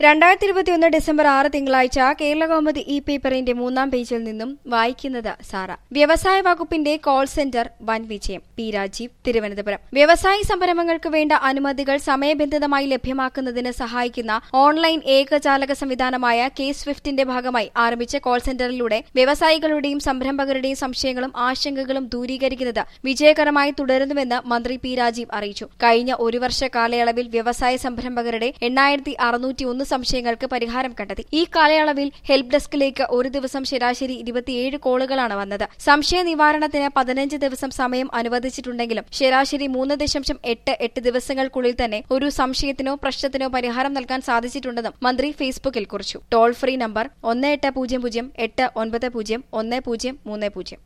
രണ്ടായിരത്തി ഇരുപത്തിയൊന്ന് ഡിസംബർ ആറ് തിങ്കളാഴ്ച കേരള കൗമുദി ഇ പേപ്പറിന്റെ മൂന്നാം പേജിൽ നിന്നും വായിക്കുന്നത് സാറ വ്യവസായ വകുപ്പിന്റെ കോൾ സെന്റർ വൻ വിജയം പി രാജീവ് തിരുവനന്തപുരം വ്യവസായ സംരംഭങ്ങൾക്ക് വേണ്ട അനുമതികൾ സമയബന്ധിതമായി ലഭ്യമാക്കുന്നതിന് സഹായിക്കുന്ന ഓൺലൈൻ ഏകജാലക സംവിധാനമായ കെ സ്വിഫ്റ്റിന്റെ ഭാഗമായി ആരംഭിച്ച കോൾ സെന്ററിലൂടെ വ്യവസായികളുടെയും സംരംഭകരുടെയും സംശയങ്ങളും ആശങ്കകളും ദൂരീകരിക്കുന്നത് വിജയകരമായി തുടരുന്നുവെന്ന് മന്ത്രി പി രാജീവ് അറിയിച്ചു കഴിഞ്ഞ ഒരു വർഷ കാലയളവിൽ വ്യവസായ സംരംഭകരുടെ എണ്ണായിരത്തി അറുന്നൂറ്റി ഒന്ന് സംശയങ്ങൾക്ക് പരിഹാരം കണ്ടെത്തി ഈ കാലയളവിൽ ഹെൽപ്പ് ഡെസ്കിലേക്ക് ഒരു ദിവസം ശരാശരി ഇരുപത്തിയേഴ് കോളുകളാണ് വന്നത് സംശയ നിവാരണത്തിന് പതിനഞ്ച് ദിവസം സമയം അനുവദിച്ചിട്ടുണ്ടെങ്കിലും ശരാശരി മൂന്ന് ദശാംശം എട്ട് എട്ട് ദിവസങ്ങൾക്കുള്ളിൽ തന്നെ ഒരു സംശയത്തിനോ പ്രശ്നത്തിനോ പരിഹാരം നൽകാൻ സാധിച്ചിട്ടുണ്ടെന്നും മന്ത്രി ഫേസ്ബുക്കിൽ കുറിച്ചു ടോൾ ഫ്രീ നമ്പർ ഒന്ന് എട്ട് പൂജ്യം പൂജ്യം എട്ട് ഒൻപത് പൂജ്യം ഒന്ന് പൂജ്യം മൂന്ന് പൂജ്യം